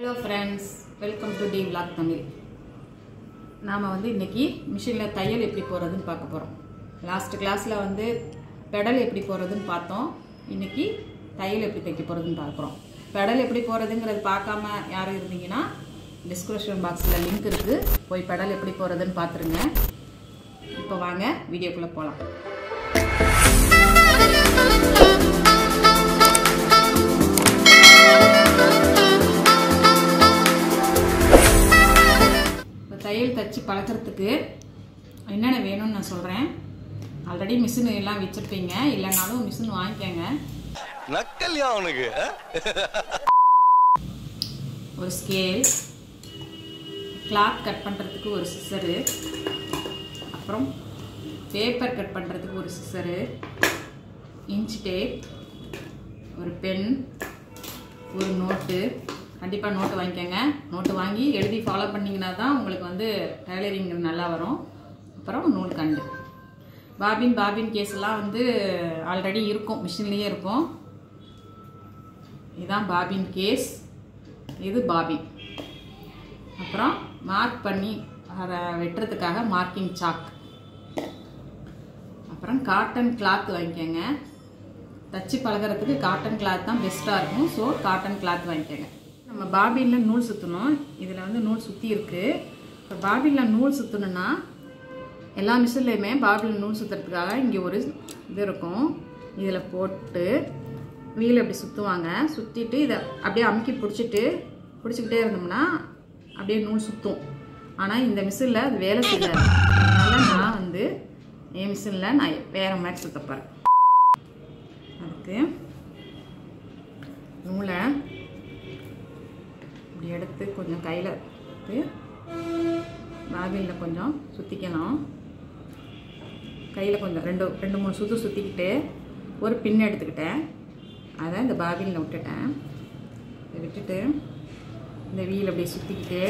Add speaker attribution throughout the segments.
Speaker 1: Hello friends welcome to the vlog Tamil நாம் வந்து இன்றைக்கி மிஷினில் தையல் எப்படி போகிறதுன்னு பார்க்க போகிறோம் லாஸ்ட் கிளாஸில் வந்து பெடல் எப்படி போகிறதுன்னு பார்த்தோம் இன்றைக்கி தையல் எப்படி தைக்க போகிறதுன்னு பார்க்குறோம் பெடல் எப்படி போகிறதுங்கிறது பார்க்காம யாரும் இருந்தீங்கன்னா டிஸ்கிரிப்ஷன் பாக்ஸில் லிங்க் இருக்குது போய் பெடல் எப்படி போகிறதுன்னு பார்த்துருங்க இப்போ வாங்க வீடியோக்குள்ளே போகலாம் இப்போ தையல் தச்சு பழக்கிறதுக்கு என்னென்ன வேணும்னு நான் சொல்கிறேன் ஆல்ரெடி மிஷின் எல்லாம் வச்சுருப்பீங்க இல்லைனாலும் மிஷின் வாங்கிக்கோங்க
Speaker 2: நக்கல்யா அவனுக்கு
Speaker 1: ஒரு ஸ்கேல் கிளாத் கட் பண்ணுறதுக்கு ஒரு சிசரு அப்புறம் பேப்பர் கட் பண்ணுறதுக்கு ஒரு சிசரு இன்ச் டேப் ஒரு பென் ஒரு நோட்டு கண்டிப்பாக நோட்டு வாங்கிக்கோங்க நோட்டு வாங்கி எழுதி ஃபாலோ பண்ணிங்கன்னா தான் உங்களுக்கு வந்து டைலரிங் நல்லா வரும் அப்புறம் நூல் கண்டு பாபின் பாபின் கேஸ்லாம் வந்து ஆல்ரெடி இருக்கும் மிஷின்லேயே இருக்கும் இதுதான் பாபின் கேஸ் இது பாபின் அப்புறம் மார்க் பண்ணி அதை வெட்டுறதுக்காக மார்க்கிங் சாக் அப்புறம் காட்டன் கிளாத் வாங்கிக்கோங்க தச்சு பழகிறதுக்கு காட்டன் கிளாத் தான் பெஸ்ட்டாக இருக்கும் ஸோ காட்டன் கிளாத் வாங்கிக்கோங்க நம்ம பாபினில் நூல் சுற்றணும் இதில் வந்து நூல் சுற்றி இருக்குது இப்போ பாபினில் நூல் சுற்றணுன்னா எல்லா மிஷின்லேயுமே பாபினில் நூல் சுற்றுறதுக்காக இங்கே ஒரு இது இருக்கும் இதில் போட்டு வீல் அப்படி சுற்றுவாங்க சுற்றிட்டு இதை அப்படியே அமுக்கி பிடிச்சிட்டு பிடிச்சிக்கிட்டே இருந்தோம்னா அப்படியே நூல் சுற்றும் ஆனால் இந்த மிஷினில் அது வேலை செய்யாது அதனால் நான் வந்து என் மிஷினில் நான் வேறு மாதிரி சுற்றப்போகிறேன் அதுக்கு நூலை இப்படி எடுத்து கொஞ்சம் கையில் எடுத்து பாபினில் கொஞ்சம் சுற்றிக்கணும் கையில் கொஞ்சம் ரெண்டு ரெண்டு மூணு சுற்று சுற்றிக்கிட்டு ஒரு பின் எடுத்துக்கிட்டேன் அதை இந்த பாபினில் விட்டுட்டேன் இதை விட்டுட்டு இந்த வீல் அப்படியே சுற்றிக்கிட்டு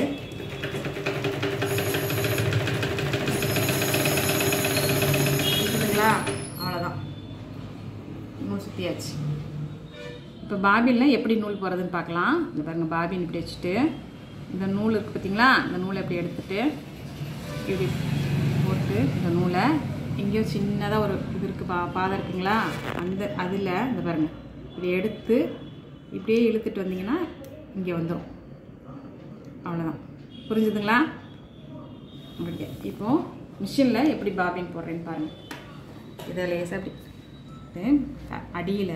Speaker 1: சுற்றுதுங்களா அவ்வளோதான் நூல் சுற்றியாச்சு இப்போ பாபினில் எப்படி நூல் போகிறதுன்னு பார்க்கலாம் இந்த பாருங்கள் பாபின் இப்படி வச்சுட்டு இந்த நூல் இருக்குது பார்த்தீங்களா இந்த நூலை இப்படி எடுத்துட்டு இப்படி போட்டு இந்த நூலை எங்கேயோ சின்னதாக ஒரு இது இருக்குது பா பாதை இருக்குங்களா அந்த அதில் இந்த பாருங்கள் இப்படி எடுத்து இப்படியே இழுத்துட்டு வந்தீங்கன்னா இங்கே வந்துடும் அவ்வளோதான் புரிஞ்சுதுங்களா ஓகே இப்போது மிஷினில் எப்படி பாபின் போடுறேன்னு பாருங்கள் இதை லேசாக அப்படி அடியில்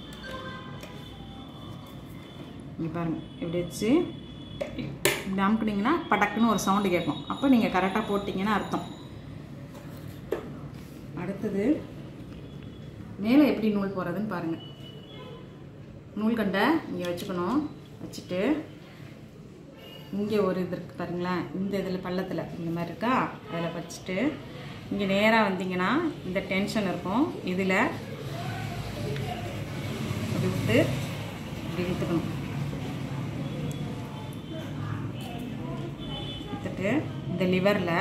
Speaker 1: இங்கே பாருங்கள் இப்படி வச்சு இப்படி அமுக்குனீங்கன்னா படக்குன்னு ஒரு சவுண்டு கேட்கும் அப்போ நீங்கள் கரெக்டாக போட்டிங்கன்னா அர்த்தம் அடுத்தது மேலே எப்படி நூல் போடுறதுன்னு பாருங்கள் நூல் கண்டை இங்கே வச்சுக்கணும் வச்சுட்டு இங்கே ஒரு இது இருக்குது பாருங்களேன் இந்த இதில் பள்ளத்தில் இந்த மாதிரி இருக்கா அதில் வச்சுட்டு இங்கே நேராக வந்தீங்கன்னா இந்த டென்ஷன் இருக்கும் இதில் இப்படி விட்டு இப்படி இழுத்துக்கணும் எடுத்துட்டு இந்த லிவரில்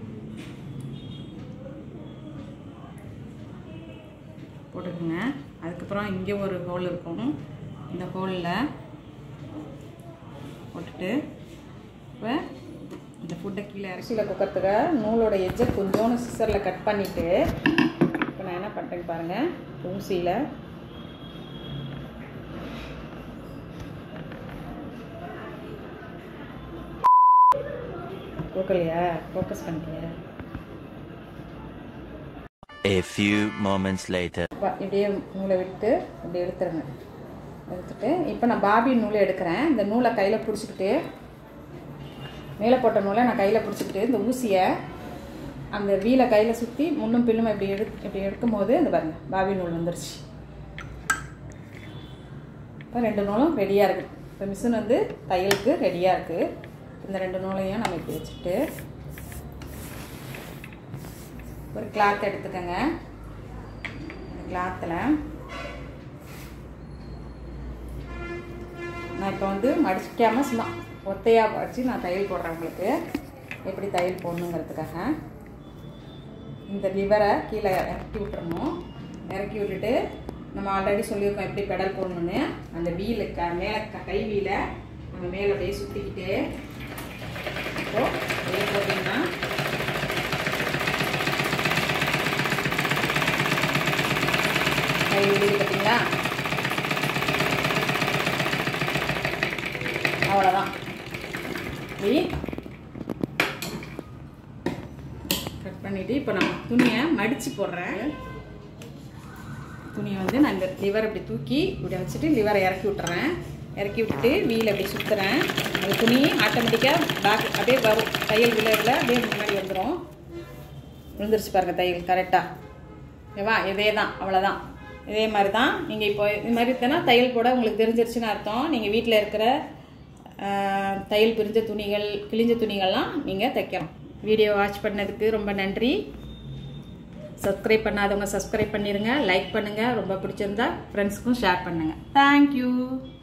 Speaker 1: போட்டுக்கோங்க அதுக்கப்புறம் இங்கே ஒரு ஹோல் இருக்கும் இந்த ஹோலில் போட்டுட்டு இப்போ இந்த ஃபுட்டை கீழே அரிசியில் குக்கறதுக்கு நூலோட எஜ்ஜை கொஞ்சோண்டு சிசரில் கட் பண்ணிவிட்டு இப்போ நான் என்ன பண்ணுறேன்னு பாருங்கள் ஊசியில் கோக்கலையா ஃபோக்கஸ் பண்ணிக்கலையா
Speaker 3: A few moments later.
Speaker 1: இப்படியே நூலை விட்டு இப்படி எடுத்துருங்க எடுத்துட்டு இப்போ நான் பாபி நூலை எடுக்கிறேன் இந்த நூலை கையில் பிடிச்சிக்கிட்டு மேலே போட்ட நூலை நான் கையில் பிடிச்சிக்கிட்டு இந்த ஊசியை அந்த வீலை கையில் சுற்றி முன்னும் பின்னும் இப்படி எடு இப்படி எடுக்கும் போது இந்த பாருங்க பாபி நூல் வந்துருச்சு இப்போ ரெண்டு நூலும் ரெடியாக இருக்குது இப்போ மிஷின் வந்து தையலுக்கு ரெடியாக இருக்குது இந்த ரெண்டு நூலையும் நம்ம இப்படி வச்சுட்டு ஒரு கிளாத் எடுத்துக்கோங்க இந்த கிளாத்தில் நான் இப்போ வந்து மடிக்காமல் சும்மா ஒத்தையாக வச்சு நான் தையல் போடுறேன் உங்களுக்கு எப்படி தையல் போடணுங்கிறதுக்காக இந்த லிவரை கீழே இறக்கி விட்டுறணும் இறக்கி விட்டுட்டு நம்ம ஆல்ரெடி சொல்லியிருக்கோம் எப்படி பெடல் போடணும்னு அந்த வீலு க மேலே க கை வீலை நம்ம மேலே அப்படியே சுற்றிக்கிட்டு இப்போ அப்படியே போட்டிங்கன்னா கை விடுது பார்த்தீங்களா அவ்வளோதான் இப்படி கட் பண்ணிவிட்டு இப்போ நான் துணியை மடித்து போடுறேன் துணியை வந்து நான் இந்த லிவர் இப்படி தூக்கி இப்படி வச்சுட்டு லிவரை இறக்கி விட்டுறேன் இறக்கி விட்டுட்டு வீல் அப்படி சுற்றுறேன் அந்த துணி ஆட்டோமேட்டிக்காக பேக் அப்படியே வரும் தையல் விழவில் அப்படியே முன்னாடி வந்துடும் விழுந்துருச்சு பாருங்கள் தையல் கரெக்டாக ஓகேவா இதே தான் அவ்வளோதான் இதே மாதிரி தான் நீங்கள் இப்போ இது மாதிரி தானே தையல் கூட உங்களுக்கு தெரிஞ்சிருச்சுன்னு அர்த்தம் நீங்கள் வீட்டில் இருக்கிற ஆஹ், தையல் பிரிஞ்ச துணிகள் கிழிஞ்ச துணிகள்லாம் நீங்கள் தைக்கலாம் வீடியோ வாட்ச் பண்ணதுக்கு ரொம்ப நன்றி சப்ஸ்கிரைப் பண்ணாதவங்க சப்ஸ்கிரைப் பண்ணிடுங்க லைக் பண்ணுங்கள் ரொம்ப பிடிச்சிருந்தா ஃப்ரெண்ட்ஸுக்கும் ஷேர் பண்ணுங்கள் தேங்க்யூ